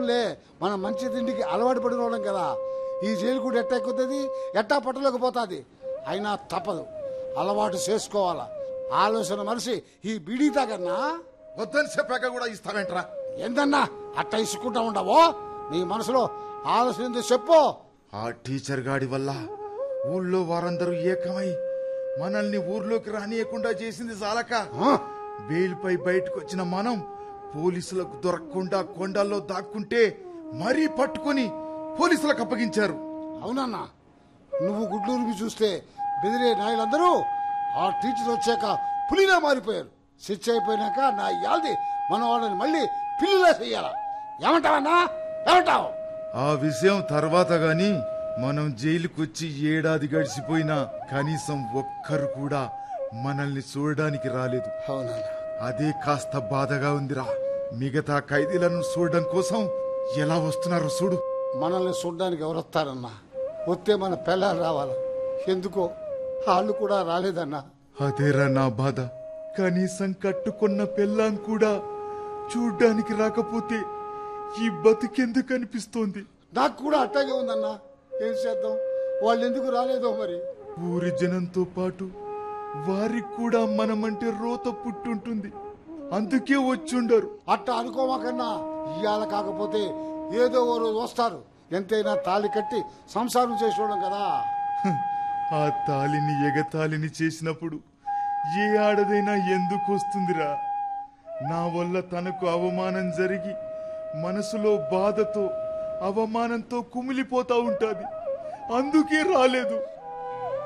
అవునులే మనం మంచి తిండికి అలవాటు పడిన వాళ్ళం కదా ఈ జైలు కూడా ఎట్టా ఎక్కుతుంది ఎట్టా పట్టలోకి పోతుంది అయినా తప్పదు అలవాటు చేసుకోవాలా ఆలోచన మనిషి ఈ బీడీ తాగన్నా వద్దని చెప్పాక కూడా ఇస్తావేంట్రా ఏందన్నా అట్ట ఇసుకుంటా ఉండవో నీ మనసులో ఆలోచన ఏందో చెప్పు ఆ టీచర్ గాడి వల్ల ఊళ్ళో వారందరూ ఏకమై మనల్ని ఊర్లోకి రానియకుండా చేసింది చాలక ఆ? బెయిల్పై బయటకు వచ్చిన మనం పోలీసులకు దొరకకుండా కొండల్లో దాక్కుంటే మరీ పట్టుకొని పోలీసులకు అప్పగించారు అవునన్నా నువ్వు గుడ్లూరువి చూస్తే బెదిరే నాయలందరూ ఆ టీచర్ వచ్చాక పులిలా మారిపోయారు శిక్ష అయిపోయినాక నా యాల్ది మన వాళ్ళని మళ్ళీ పిల్లిలా చెయ్యాలా ఏమంటావన్నా ఏమంటావు ఆ విషయం తర్వాత గాని మనం జైలుకొచ్చి ఏడాది గడిచిపోయినా కనీసం ఒక్కరు కూడా మనల్ని చూడడానికి రాలేదు అవునన్నా అదే కాస్త బాధగా ఉందిరా మిగతా ఖైదీలను చూడడం కోసం ఎలా వస్తున్నారో చూడు మనల్ని చూడ్డానికి ఎవరు వస్తారన్నా వస్తే మన పిల్లలు రావాలా ఎందుకో వాళ్ళు కూడా రాలేదన్నా అదేరా నా బాధ కనీసం కట్టుకున్న పెళ్ళాం కూడా చూడ్డానికి రాకపోతే ఈ బతికెందుకు అనిపిస్తోంది నాకు కూడా అట్టాగే ఉందన్నా ఏం చేద్దాం వాళ్ళు ఎందుకు రాలేదో మరి ఊరి జనంతో పాటు వారికి కూడా మనమంటే రోత పుట్టుంటుంది అందుకే వచ్చుండరు అట్ట అనుకోమాకన్నా ఇవాళ కాకపోతే ఏదో ఓ రోజు వస్తారు ఎంతైనా తాళి కట్టి సంసారం చేసుకోవడం కదా హ, ఆ తాలిని ఎగతాళిని చేసినప్పుడు ఏ ఆడదైనా ఎందుకు వస్తుందిరా నా వల్ల తనకు అవమానం జరిగి మనసులో బాధతో అవమానంతో కుమిలిపోతా ఉంటాది అందుకే రాలేదు